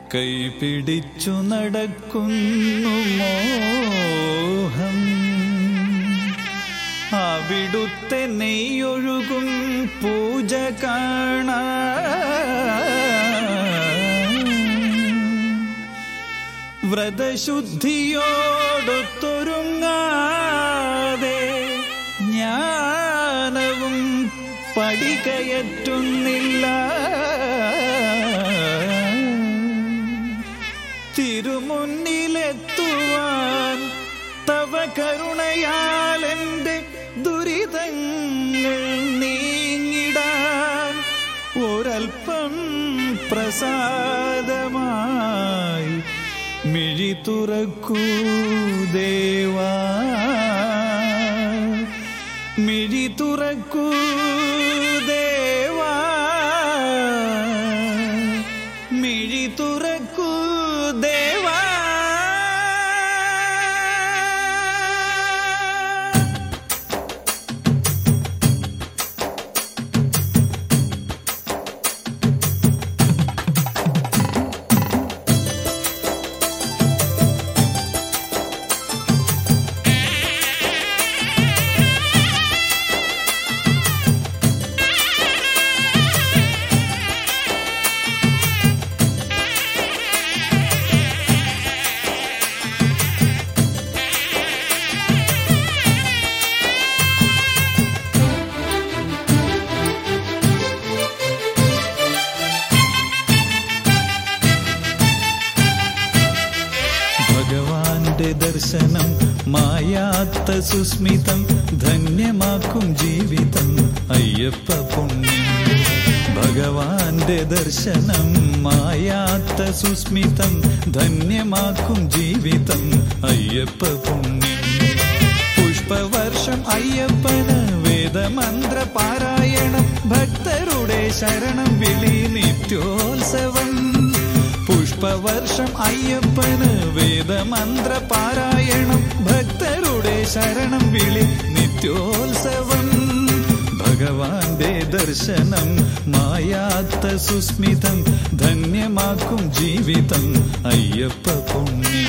കൈപിടിച്ചു നടക്കുന്നു മോഹം അവിടുത്തെ നെയ്യൊഴുകും പൂജ കാണാൻ വ്രതശുദ്ധിയോടൊത്തൊരുങ്ങാതെ ജ്ഞാനവും പടികയറ്റുന്നില്ല തിരുമുന്നിലെത്തുവാൻ തവ കരുണയാൽ എൻ്റെ ദുരിതങ്ങൾ നീങ്ങിടാൻ ഒരൽപ്പം പ്രസാദമായി മിഴി തുറക്കൂ ദേവാ മിഴി തുറക്കൂ ദേവാ മിഴി തുറക്കൂ ദേവാ ഭഗവാന്റെ ദർശനം മായാത്ത സുസ്മിതം ധന്യമാക്കും ജീവിതം അയ്യപ്പ പുണ്യം ഭഗവാന്റെ ദർശനം മായാത്ത സുസ്മിതം ധന്യമാക്കും ജീവിതം അയ്യപ്പ പുണ്യം പുഷ്പവർഷം അയ്യപ്പന് വേദമന്ത്ര പാരായണം ഭക്തരുടെ ശരണം വിളി നിത്യോത്സവം പുഷ്പവർഷം അയ്യപ്പന് വേദമന്ത്ര പാരായണം ഭക്തരുടെ ശരണം വിളി നിത്യോത്സവം ഭഗവാന്റെ ദർശനം മായാത്ത സുസ്മിതം ധന്യമാക്കും ജീവിതം അയ്യപ്പ പുണ്യം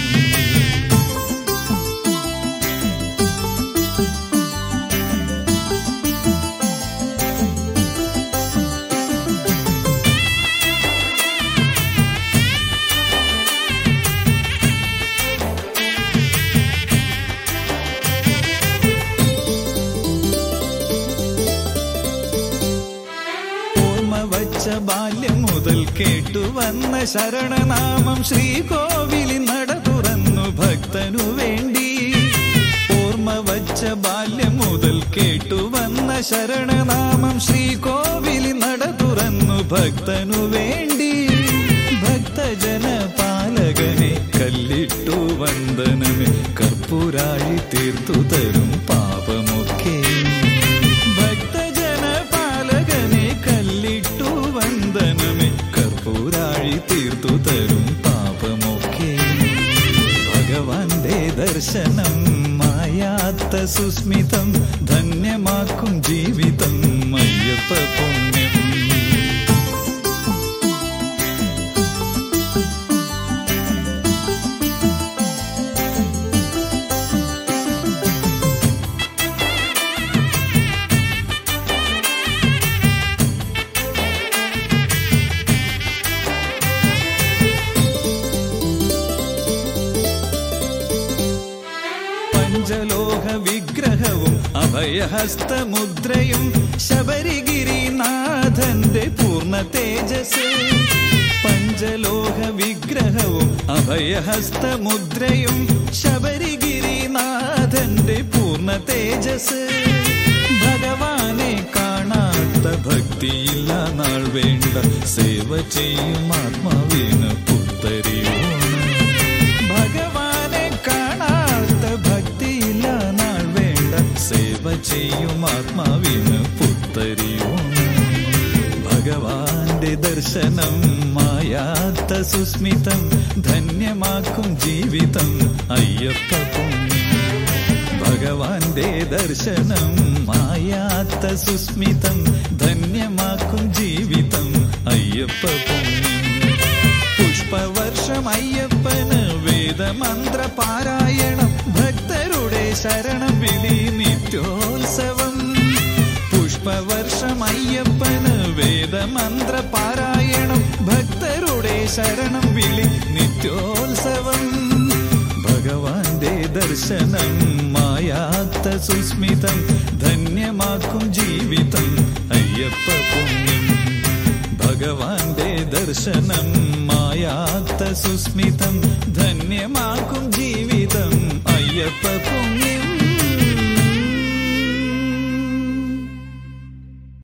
ഓർമ്മ വച്ച ബാല്യം മുതൽ കേട്ടുവന്ന ശരണനാമം ശ്രീകോവിലി നട തുറന്നു ഭക്തനു വേണ്ടി ഓർമ്മ വച്ച ബാല്യം മുതൽ കേട്ടുവന്ന ശരണനാമം ശ്രീകോവിലി നട തുറന്നു ഭക്തനു വേണ്ടി ഭക്തജന പാലകനെ കല്ലിട്ടു വന്ദനമേ കർപ്പൂരാഴി തീർത്തു തരും പാപമൊക്കെ ഭക്തജന പാലകനെ കല്ലിട്ടു വന്ദനമേ കർപ്പൂരാഴി തീർത്തു തരും പാപമൊക്കെ ഭഗവാന്റെ ദർശനം മായാത്ത സുസ്മിതം ധന്യമാക്കും ജീവിതം അയ്യപ്പ പുണ്യം പഞ്ചലോഹ വിഗ്രഹവും അഭയഹസ്തമുദ്രയും ശബരിഗിരിനാഥന്റെ പൂർണ്ണ തേജസ് പഞ്ചലോഹ വിഗ്രഹവും അഭയഹസ്തമുദ്രയും ശബരിഗിരിനാഥന്റെ പൂർണ്ണ തേജസ് ഭഗവാനെ കാണാത്ത ഭക്തിയില്ല നാൾ വേണ്ട സേവ ചെയ്യും ആത്മാവിന് പുത്തരിയോണ് ഭഗവാനെ കാണാത്ത ഭക്തിയില്ല നാൾ വേണ്ട സേവ ചെയ്യും ആത്മാവിന് പുത്തരിയോണ് ഭഗവാന്റെ ദർശനം മായാത്ത സുസ്മിതം ധന്യമാക്കും ജീവിതം അയ്യപ്പ പുണ്യം ഭഗവാന്റെ ദർശനം മായാത്ത സുസ്മിതം ധന്യമാക്കും ജീവിതം അയ്യപ്പ പുണ്യം പുഷ്പവർഷ പുഷ്പവർഷം അയ്യപ്പന് വേദമന്ത്ര പാരായണം ഭക്തരുടെ ശരണം വിളി നിത്യോത്സവം പുഷ്പവർഷം അയ്യപ്പന് വേദമന്ത്ര പാരായണം ഭക്തരുടെ ശരണം വിളി നിത്യോത്സവം ഭഗവാന്റെ ദർശനം മായാത്ത സുസ്മിതം ധന്യമാക്കും ജീവിതം അയ്യപ്പ പുണ്യം ഭഗവാന്റെ ദർശനം മായാത്ത സുസ്മിതം ധന്യമാക്കും ജീവിതം അയ്യപ്പ പുണ്യം